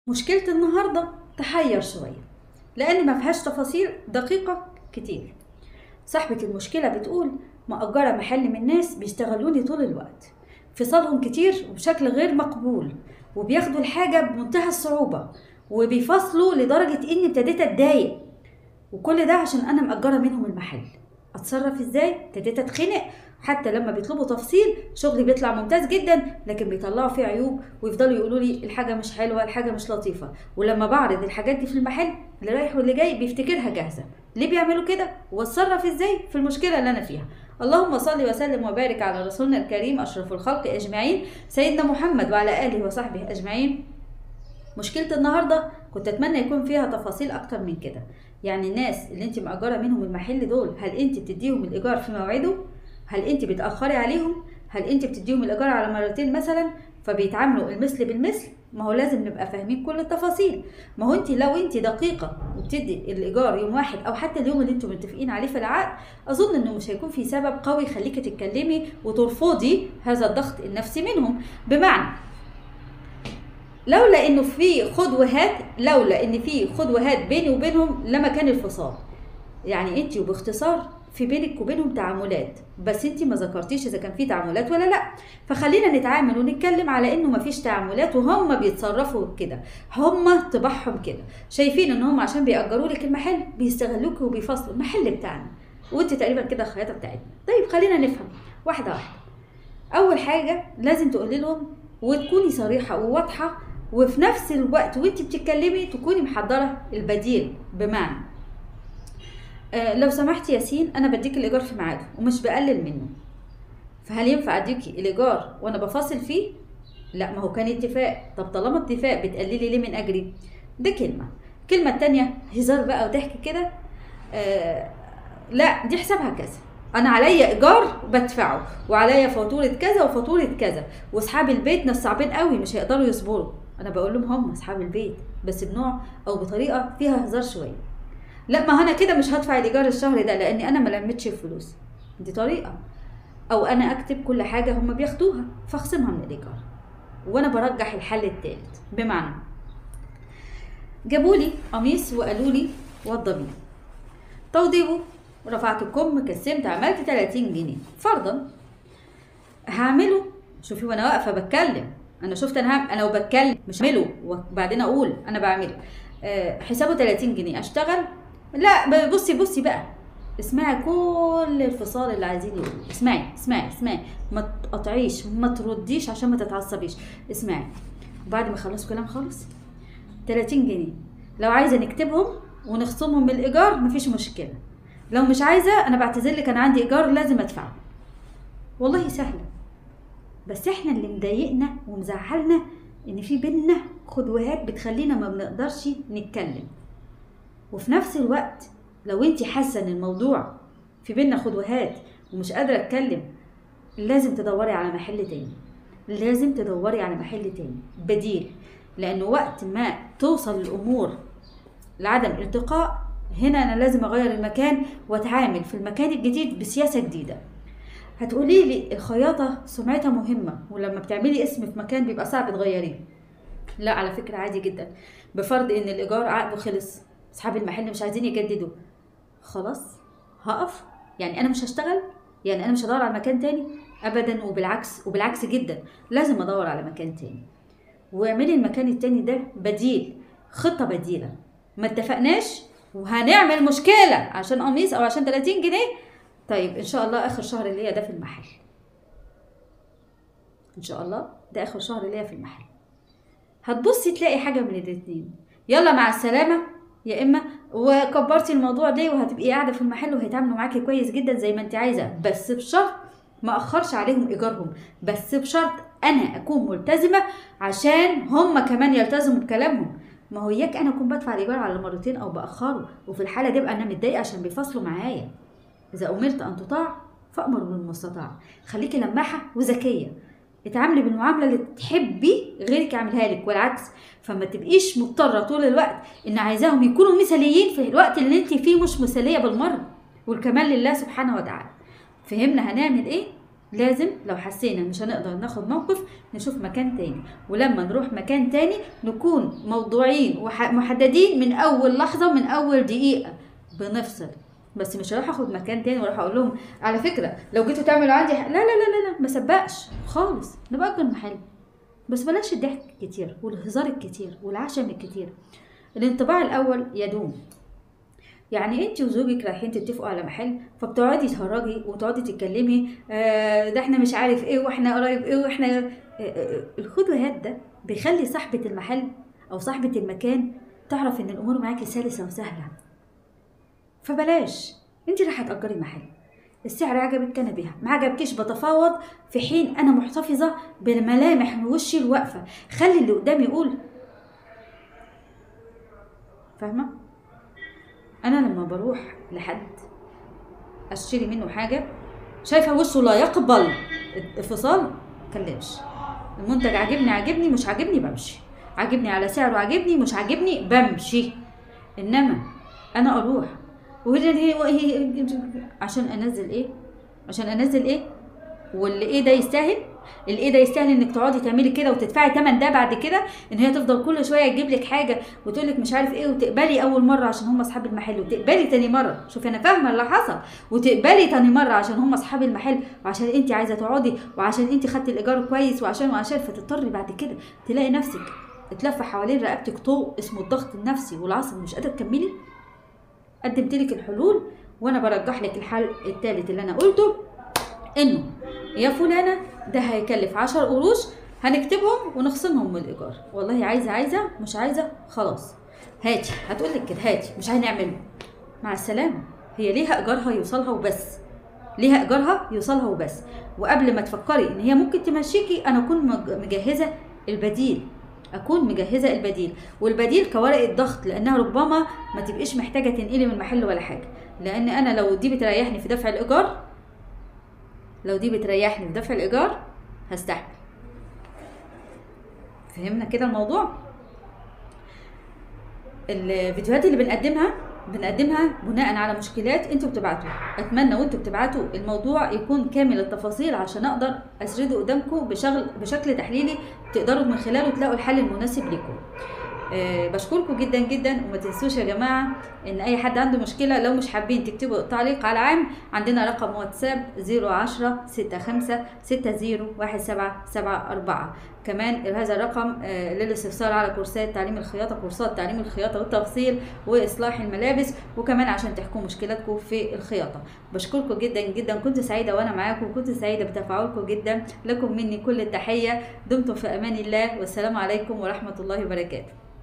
مشكلة النهاردة تحير شوية لأن ما فيهاش تفاصيل دقيقة كتير صاحبة المشكلة بتقول مأجرة محل من ناس بيشتغلوني طول الوقت فصالهم كتير وبشكل غير مقبول وبياخدوا الحاجة بمنتهى الصعوبة وبيفصلوا لدرجة إني ابتديت أتضايق وكل ده عشان أنا مأجرة منهم المحل أتصرف إزاي؟ ابتديت أتخنق حتى لما بيطلبوا تفصيل شغلي بيطلع ممتاز جدا لكن بيطلعوا فيه عيوب ويفضلوا يقولوا لي الحاجه مش حلوه الحاجه مش لطيفه ولما بعرض الحاجات دي في المحل اللي رايح واللي جاي بيفتكرها جاهزه ليه بيعملوا كده واتصرف ازاي في المشكله اللي انا فيها اللهم صل وسلم وبارك على رسولنا الكريم اشرف الخلق اجمعين سيدنا محمد وعلى اله وصحبه اجمعين مشكلة النهاردة كنت أتمنى يكون فيها تفاصيل أكتر من كده يعني الناس اللي انت مأجرة منهم المحل دول هل انت بتديهم الإيجار في موعده هل انت بتأخري عليهم هل انت بتديهم الإيجار على مرتين مثلا فبيتعاملوا المثل بالمثل ما هو لازم نبقى فاهمين كل التفاصيل ما هو انت لو انت دقيقة وبتدي الإيجار يوم واحد أو حتى اليوم اللي انتم متفقين عليه في العقد أظن إنه مش هيكون في سبب قوي يخليكي تتكلمي وترفضي هذا الضغط النفسي منهم بمعنى لولا انه في خد وهات لولا ان في خد وهات بيني وبينهم لما كان الفصال يعني انت وباختصار في بينك وبينهم تعاملات بس انت ما ذكرتيش اذا كان في تعاملات ولا لا فخلينا نتعامل ونتكلم على انه ما فيش تعاملات وهم بيتصرفوا كده هم طباعهم كده شايفين ان هم عشان بيأجروا لك المحل بيستغلوك وبيفصلوا المحل بتاعنا وانت تقريبا كده الخياطه بتاعتنا طيب خلينا نفهم واحده واحده اول حاجه لازم تقولي لهم وتكوني صريحه وواضحه وفي نفس الوقت وانت بتتكلمي تكوني محضره البديل بمعنى آه لو سمحت ياسين انا بديك الايجار في ميعاده ومش بقلل منه فهل ينفع اديكي الايجار وانا بفاصل فيه لا ما هو كان اتفاق طب طالما اتفاق بتقللي ليه من اجري دي كلمه الكلمه التانية هزار بقى وضحك كده آه لا دي حسابها كذا انا عليا ايجار بدفعه وعليا فاتوره كذا وفاتوره كذا واصحاب البيت ناس صعبين قوي مش هيقدروا يصبروا انا بقول لهم هم اصحاب البيت بس بنوع او بطريقه فيها هزار شويه لا ما انا كده مش هدفع الايجار الشهر ده لاني انا ما لميتش الفلوس دي طريقه او انا اكتب كل حاجه هم بياخدوها فاخصمها من الايجار وانا برجح الحل الثالث بمعنى جابوا لي قميص وقالوا لي وضبيه توضيبه رفعت الكم كسمت عملت 30 جنيه فرضا هعمله شوفي وانا واقفه بتكلم انا شفت انا هم... انا وبتكلم مش اعمله وبعدين اقول انا بعمله أه حسابه 30 جنيه اشتغل لا بصي بصي بقى اسمعي كل الفصال اللي عايزين يقولوا اسمعي اسمعي اسمعي ما تقطعيش ما ترديش عشان ما تتعصبيش اسمعي وبعد ما يخلصوا كلام خالص 30 جنيه لو عايزه نكتبهم ونخصمهم من الايجار مفيش مشكله لو مش عايزه انا بعتذر لك انا عندي ايجار لازم ادفعه والله سهله بس احنا اللي مضايقنا ومزعلنا ان في بينا خدوهات بتخلينا ما بنقدرش نتكلم وفي نفس الوقت لو انت حاسه ان الموضوع في بينا خدوهات ومش قادره اتكلم لازم تدوري على محل تاني لازم تدوري على محل تاني بديل لانه وقت ما توصل الامور لعدم التقاء هنا انا لازم اغير المكان واتعامل في المكان الجديد بسياسه جديده هتقولي لي الخياطه سمعتها مهمه ولما بتعملي اسم في مكان بيبقى صعب تغيريه لا على فكره عادي جدا بفرض ان الايجار عقده خلص اصحاب المحل مش عايزين يجددوا خلاص هقف يعني انا مش هشتغل يعني انا مش هدور على مكان تاني ابدا وبالعكس وبالعكس جدا لازم ادور على مكان تاني واعملي المكان التاني ده بديل خطه بديله ما اتفقناش وهنعمل مشكله عشان قميص او عشان 30 جنيه طيب ان شاء الله اخر شهر ليا ده في المحل ان شاء الله ده اخر شهر ليا في المحل هتبصي تلاقي حاجه من الاتنين يلا مع السلامه يا اما وكبرتي الموضوع ليه وهتبقي قاعده في المحل وهيتعاملوا معاكي كويس جدا زي ما انت عايزه بس بشرط ما اخرش عليهم ايجارهم بس بشرط انا اكون ملتزمه عشان هم كمان يلتزموا بكلامهم ما هو اياك انا اكون بدفع الايجار على مرتين او باخره وفي الحاله دي ابقى انا متضايقه عشان بيفصلوا معايا اذا امرت ان تطاع فامر بالمستطاع خليكي لماحه وذكيه اتعاملي بالمعامله اللي تحبي غيرك يعملها لك والعكس فما تبقيش مضطره طول الوقت ان عايزاهم يكونوا مثاليين في الوقت اللي انت فيه مش مثاليه بالمره والكمال لله سبحانه وتعالى فهمنا هنعمل ايه لازم لو حسينا مش هنقدر ناخد موقف نشوف مكان تاني ولما نروح مكان تاني نكون موضوعين ومحددين من اول لحظه ومن اول دقيقه بنفصل بس مش هروح اخد مكان تاني واروح اقول لهم على فكره لو جيتوا تعملوا عندي ح- لا لا لا لا لا ما سبقش خالص نبقى المحل بس بلاش الضحك كتير والهزار الكتير والعشم الكتير الانطباع الاول يدوم يعني انت وزوجك رايحين تتفقوا على محل فبتقعدي تهرجي وتقعدي تتكلمي آه ده احنا مش عارف ايه واحنا قرايب ايه واحنا آه آه الخد وهات ده بيخلي صاحبة المحل او صاحبة المكان تعرف ان الامور معاكي سلسة وسهلة فبلاش انت رايحة تأجري محل السعر عجبك كان بها ما عجبكيش بتفاوض في حين انا محتفظة بملامح وشي الواقفة خلي اللي قدامي يقول فاهمة انا لما بروح لحد اشتري منه حاجه شايفه وشه لا يقبل انفصال كلمش المنتج عاجبني عاجبني مش عاجبني بمشي عاجبني على سعره عاجبني مش عاجبني بمشي انما انا اروح وهي- وهي- عشان انزل ايه عشان انزل ايه واللي ايه ده يستاهل الايه ده يستاهل انك تقعدي تعملي كده وتدفعي تمن ده بعد كده ان هي تفضل كل شويه تجيب لك حاجه وتقول لك مش عارف ايه وتقبلي اول مره عشان هم اصحاب المحل وتقبلي تاني مره شوفي انا فاهمه اللي حصل وتقبلي تاني مره عشان هم اصحاب المحل وعشان انت عايزه تقعدي وعشان انت خدتي الايجار كويس وعشان وعشان فتضطري بعد كده تلاقي نفسك اتلف حوالين رقبتك طوق اسمه الضغط النفسي والعصب مش قادره تكملي قدمت لك الحلول وانا برجح لك الحل الثالث اللي انا قلته انه يا فلانه ده هيكلف عشر قروش هنكتبهم ونخصمهم من الايجار والله عايزه عايزه مش عايزه خلاص هاتي هتقول لك كده هاتي مش هنعمله مع السلامه هي ليها ايجارها يوصلها وبس ليها ايجارها يوصلها وبس وقبل ما تفكري ان هي ممكن تمشيكي انا اكون مج- مجهزه البديل اكون مجهزه البديل والبديل كورقه ضغط لانها ربما ما تبقيش محتاجه تنقلي من محل ولا حاجه لان انا لو دي بتريحني في دفع الايجار لو دي بتريحني في دفع الايجار هستحمل فهمنا كده الموضوع الفيديوهات اللي بنقدمها بنقدمها بناء على مشكلات انتوا بتبعتوها اتمنى وانتوا بتبعتوا الموضوع يكون كامل التفاصيل عشان اقدر اسرده قدامكم بشغل بشكل تحليلي تقدروا من خلاله تلاقوا الحل المناسب لكم أه بشكركم جدا جدا وما تنسوش يا جماعه ان اي حد عنده مشكله لو مش حابين تكتبوا تعليق على عام عندنا رقم واتساب 010 65 60 1774 كمان هذا الرقم آه، للاستفسار على كورسات تعليم الخياطه كورسات تعليم الخياطه والتفصيل واصلاح الملابس وكمان عشان تحكوا مشكلاتكم في الخياطه بشكركم جدا جدا كنت سعيده وانا معاكم وكنت سعيده بتفاعلكم جدا لكم مني كل التحيه دمتم في امان الله والسلام عليكم ورحمه الله وبركاته